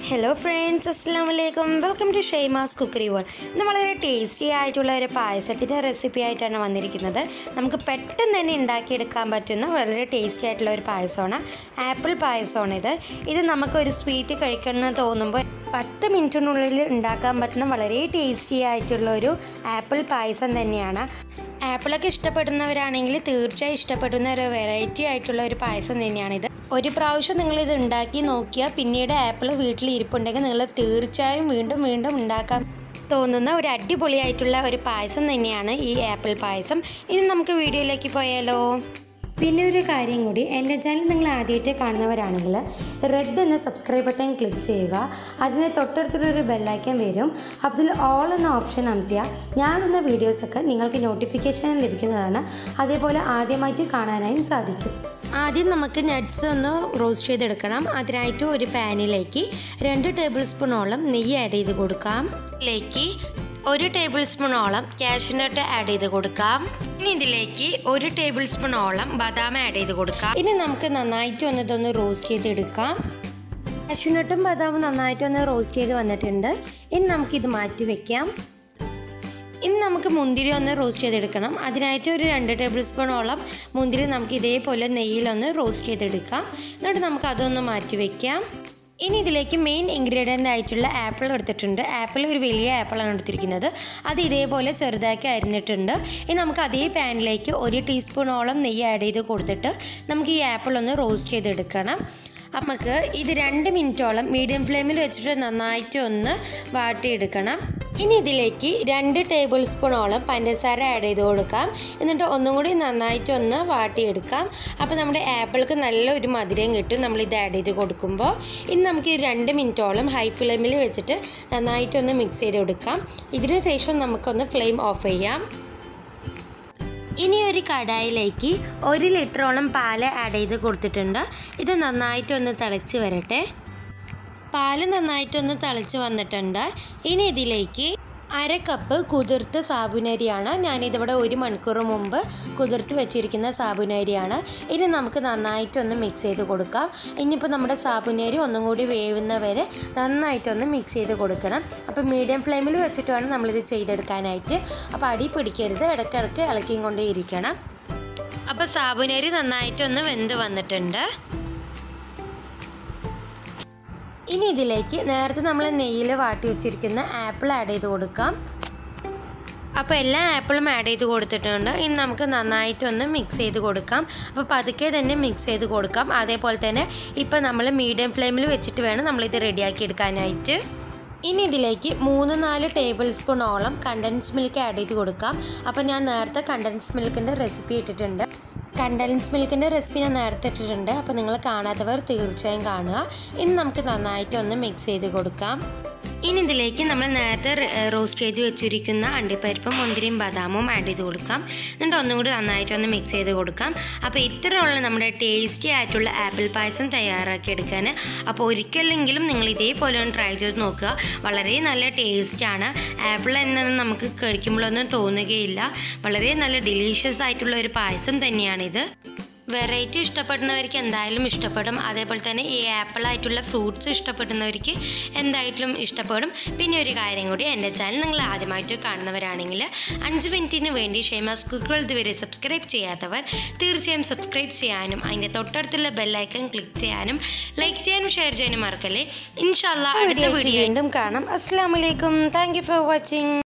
hello friends അസ്സാം വലൈക്കും welcome to Shaima's cookery world ഇന്ന് വളരെ ടേസ്റ്റി ആയിട്ടുള്ള ഒരു പായസത്തിൻ്റെ റെസിപ്പി ആയിട്ടാണ് വന്നിരിക്കുന്നത് നമുക്ക് പെട്ടെന്ന് തന്നെ ഉണ്ടാക്കിയെടുക്കാൻ പറ്റുന്ന വളരെ ടേസ്റ്റി ആയിട്ടുള്ള ഒരു പായസമാണ് ആപ്പിൾ പായസമാണിത് ഇത് നമുക്കൊരു സ്വീറ്റ് കഴിക്കണമെന്ന് തോന്നുമ്പോൾ പത്ത് മിനിറ്റിനുള്ളിൽ ഉണ്ടാക്കാൻ പറ്റുന്ന വളരെ ടേസ്റ്റി ആയിട്ടുള്ള ഒരു ആപ്പിൾ പായസം തന്നെയാണ് ആപ്പിളൊക്കെ ഇഷ്ടപ്പെടുന്നവരാണെങ്കിൽ തീർച്ചയായും ഇഷ്ടപ്പെടുന്ന ഒരു വെറൈറ്റി ആയിട്ടുള്ള ഒരു പായസം തന്നെയാണിത് ഒരു പ്രാവശ്യം നിങ്ങളിത് ഉണ്ടാക്കി നോക്കിയാൽ പിന്നീട് ആപ്പിൾ വീട്ടിൽ ഇരിപ്പുണ്ടെങ്കിൽ നിങ്ങൾ തീർച്ചയായും വീണ്ടും വീണ്ടും ഉണ്ടാക്കാൻ തോന്നുന്ന ഒരു അടിപൊളിയായിട്ടുള്ള ഒരു പായസം തന്നെയാണ് ഈ ആപ്പിൾ പായസം ഇനി നമുക്ക് വീഡിയോയിലേക്ക് പോയാലോ പിന്നെ ഒരു കാര്യം കൂടി എൻ്റെ ചാനൽ നിങ്ങൾ ആദ്യമായിട്ട് കാണുന്നവരാണെങ്കിൽ റെഡ് എന്ന സബ്സ്ക്രൈബ് ബട്ടൺ ക്ലിക്ക് ചെയ്യുക അതിന് തൊട്ടടുത്തുള്ളൊരു ബെല്ലൈക്കൻ വരും അതിൽ ഓൾ എന്ന ഓപ്ഷൻ അമർത്തിയാൽ ഞാനെന്ന വീഡിയോസൊക്കെ നിങ്ങൾക്ക് നോട്ടിഫിക്കേഷൻ ലഭിക്കുന്നതാണ് അതേപോലെ ആദ്യമായിട്ട് കാണാനായും സാധിക്കും ആദ്യം നമുക്ക് നട്ട്സ് ഒന്ന് റോസ്റ്റ് ചെയ്തെടുക്കണം അതിനായിട്ട് ഒരു പാനിലേക്ക് രണ്ട് ടേബിൾ സ്പൂണോളം നെയ്യ് ആഡ് ചെയ്ത് കൊടുക്കാം ഇതിലേക്ക് ഒരു ടേബിൾ സ്പൂണോളം കാഷ്യൂനട്ട് ആഡ് ചെയ്ത് കൊടുക്കാം ഇനി ഇതിലേക്ക് ഒരു ടേബിൾ സ്പൂണോളം ബദാം ആഡ് ചെയ്ത് കൊടുക്കാം ഇനി നമുക്ക് നന്നായിട്ട് ഒന്ന് ഇതൊന്ന് റോസ്റ്റ് ചെയ്തെടുക്കാം കാഷ്യൂനട്ടും ബദാമും നന്നായിട്ടൊന്ന് റോസ്റ്റ് ചെയ്ത് വന്നിട്ടുണ്ട് ഇനി നമുക്കിത് മാറ്റി വെക്കാം ഇനി നമുക്ക് മുന്തിരി ഒന്ന് റോസ്റ്റ് ചെയ്തെടുക്കണം അതിനായിട്ട് ഒരു രണ്ട് ടേബിൾ സ്പൂണോളം മുന്തിരി നമുക്ക് ഇതേപോലെ നെയ്യിലൊന്ന് റോസ്റ്റ് ചെയ്തെടുക്കാം എന്നിട്ട് നമുക്ക് അതൊന്ന് മാറ്റി വെക്കാം ഇനി ഇതിലേക്ക് മെയിൻ ഇൻഗ്രീഡിയൻ്റ് ആയിട്ടുള്ള ആപ്പിൾ എടുത്തിട്ടുണ്ട് ആപ്പിൾ ഒരു വലിയ ആപ്പിളാണ് എടുത്തിരിക്കുന്നത് അത് ഇതേപോലെ ചെറുതാക്കി അരിഞ്ഞിട്ടുണ്ട് ഇനി നമുക്ക് അതേ പാനിലേക്ക് ഒരു ടീസ്പൂണോളം നെയ്യ് ആഡ് ചെയ്ത് കൊടുത്തിട്ട് നമുക്ക് ഈ ആപ്പിൾ ഒന്ന് റോസ്റ്റ് ചെയ്തെടുക്കണം നമുക്ക് ഇത് രണ്ട് മിനിറ്റോളം മീഡിയം ഫ്ലെയിമിൽ വെച്ചിട്ട് നന്നായിട്ട് ഒന്ന് വാട്ടിയെടുക്കണം ഇനി ഇതിലേക്ക് രണ്ട് ടേബിൾ സ്പൂണോളം പഞ്ചസാര ആഡ് ചെയ്ത് കൊടുക്കാം എന്നിട്ട് ഒന്നും കൂടി നന്നായിട്ട് ഒന്ന് വാട്ടിയെടുക്കാം അപ്പോൾ നമ്മുടെ ആപ്പിൾക്ക് നല്ല ഒരു മധുരം കിട്ടും നമ്മൾ ഇത് ആഡ് ചെയ്ത് കൊടുക്കുമ്പോൾ ഇനി നമുക്ക് ഈ രണ്ട് മിനിറ്റോളം ഹൈ ഫ്ലെയിമിൽ വെച്ചിട്ട് നന്നായിട്ടൊന്ന് മിക്സ് ചെയ്ത് കൊടുക്കാം ഇതിന് ശേഷം നമുക്കൊന്ന് ഫ്ലെയിം ഓഫ് ചെയ്യാം ഇനി ഒരു കടായിലേക്ക് ഒരു ലിറ്ററോളം പാല് ആഡ് ചെയ്ത് കൊടുത്തിട്ടുണ്ട് ഇത് നന്നായിട്ടൊന്ന് തിളച്ച് വരട്ടെ പാല് നന്നായിട്ടൊന്ന് തിളച്ച് വന്നിട്ടുണ്ട് ഇനി ഇതിലേക്ക് അര കപ്പ് കുതിർത്ത സാബുനരിയാണ് ഞാനിതിവിടെ ഒരു മണിക്കൂർ മുമ്പ് കുതിർത്ത് വെച്ചിരിക്കുന്ന സാബുനരിയാണ് ഇനി നമുക്ക് നന്നായിട്ടൊന്ന് മിക്സ് ചെയ്ത് കൊടുക്കാം ഇനിയിപ്പോൾ നമ്മുടെ സാബുനരി ഒന്നും കൂടി വേവുന്നവരെ നന്നായിട്ടൊന്ന് മിക്സ് ചെയ്ത് കൊടുക്കണം അപ്പോൾ മീഡിയം ഫ്ലെയിമിൽ വെച്ചിട്ട് വേണം നമ്മളിത് ചെയ്തെടുക്കാനായിട്ട് അപ്പോൾ അടി പിടിക്കരുത് ഇടയ്ക്കിടയ്ക്ക് ഇളക്കിയും കൊണ്ടേ ഇരിക്കണം അപ്പോൾ സാബുനരി നന്നായിട്ടൊന്ന് വെന്ത് വന്നിട്ടുണ്ട് ഇനി ഇതിലേക്ക് നേരത്തെ നമ്മൾ നെയ്യിൽ വാട്ടി വെച്ചിരിക്കുന്ന ആപ്പിൾ ആഡ് ചെയ്ത് കൊടുക്കാം അപ്പോൾ എല്ലാ ആപ്പിളും ആഡ് ചെയ്ത് കൊടുത്തിട്ടുണ്ട് ഇനി നമുക്ക് നന്നായിട്ടൊന്ന് മിക്സ് ചെയ്ത് കൊടുക്കാം അപ്പോൾ പതുക്കെ തന്നെ മിക്സ് ചെയ്ത് കൊടുക്കാം അതേപോലെ തന്നെ ഇപ്പോൾ നമ്മൾ മീഡിയം ഫ്ലെയിമിൽ വെച്ചിട്ട് വേണം നമ്മളിത് റെഡിയാക്കി എടുക്കാനായിട്ട് ഇനി ഇതിലേക്ക് മൂന്ന് നാല് ടേബിൾ സ്പൂണോളം കണ്ടൻസ് മിൽക്ക് ആഡ് ചെയ്ത് കൊടുക്കാം അപ്പോൾ ഞാൻ നേരത്തെ കണ്ടൻസ് മിൽക്കിൻ്റെ റെസിപ്പി ഇട്ടിട്ടുണ്ട് കണ്ടൻസ് മിൽക്കിൻ്റെ റെസിപ്പി ഞാൻ നേരത്തെ ഇട്ടിട്ടുണ്ട് അപ്പോൾ നിങ്ങൾ കാണാത്തവർ തീർച്ചയായും കാണുക ഇനി നമുക്ക് നന്നായിട്ട് ഒന്ന് മിക്സ് ചെയ്ത് കൊടുക്കാം ഇനി ഇതിലേക്ക് നമ്മൾ നേരത്തെ റോസ്റ്റ് ചെയ്ത് വെച്ചിരിക്കുന്ന അണ്ടിപ്പരിപ്പും മുന്തിരിയും ബദാമും ആഡ് ചെയ്ത് കൊടുക്കാം എന്നിട്ട് ഒന്നും കൂടി നന്നായിട്ടൊന്ന് മിക്സ് ചെയ്ത് കൊടുക്കാം അപ്പോൾ ഇത്രയുള്ള നമ്മുടെ ടേസ്റ്റി ആയിട്ടുള്ള ആപ്പിൾ പായസം തയ്യാറാക്കി എടുക്കാൻ അപ്പോൾ ഒരിക്കലെങ്കിലും നിങ്ങൾ ഇതേപോലെ ഒന്ന് ട്രൈ ചെയ്ത് നോക്കുക വളരെ നല്ല ടേസ്റ്റാണ് ആപ്പിൾ എന്നത് നമുക്ക് കഴിക്കുമ്പോഴൊന്നും തോന്നുകയില്ല വളരെ നല്ല ഡിലീഷ്യസ് ആയിട്ടുള്ള ഒരു പായസം തന്നെയാണിത് വെറൈറ്റി ഇഷ്ടപ്പെടുന്നവർക്ക് എന്തായാലും ഇഷ്ടപ്പെടും അതേപോലെ തന്നെ ഈ ആപ്പിൾ ആയിട്ടുള്ള ഫ്രൂട്ട്സ് ഇഷ്ടപ്പെടുന്നവർക്ക് എന്തായാലും ഇഷ്ടപ്പെടും പിന്നെ ഒരു കാര്യം കൂടി എൻ്റെ ചാനൽ നിങ്ങൾ ആദ്യമായിട്ട് കാണുന്നവരാണെങ്കിൽ അഞ്ച് മിനിറ്റിന് വേണ്ടി ഷെയ്മാസ് കുക്കുകൾ ഇതുവരെ സബ്സ്ക്രൈബ് ചെയ്യാത്തവർ തീർച്ചയായും സബ്സ്ക്രൈബ് ചെയ്യാനും അതിൻ്റെ തൊട്ടടുത്തുള്ള ബെല്ലൈക്കൺ ക്ലിക്ക് ചെയ്യാനും ലൈക്ക് ചെയ്യാനും ഷെയർ ചെയ്യാനും മറക്കല്ലേ ഇൻഷാല്ല അടുത്ത വീഡിയോ വീണ്ടും കാണാം അസ്സാം വലൈക്കും താങ്ക് യു ഫോർ വാച്ചിങ്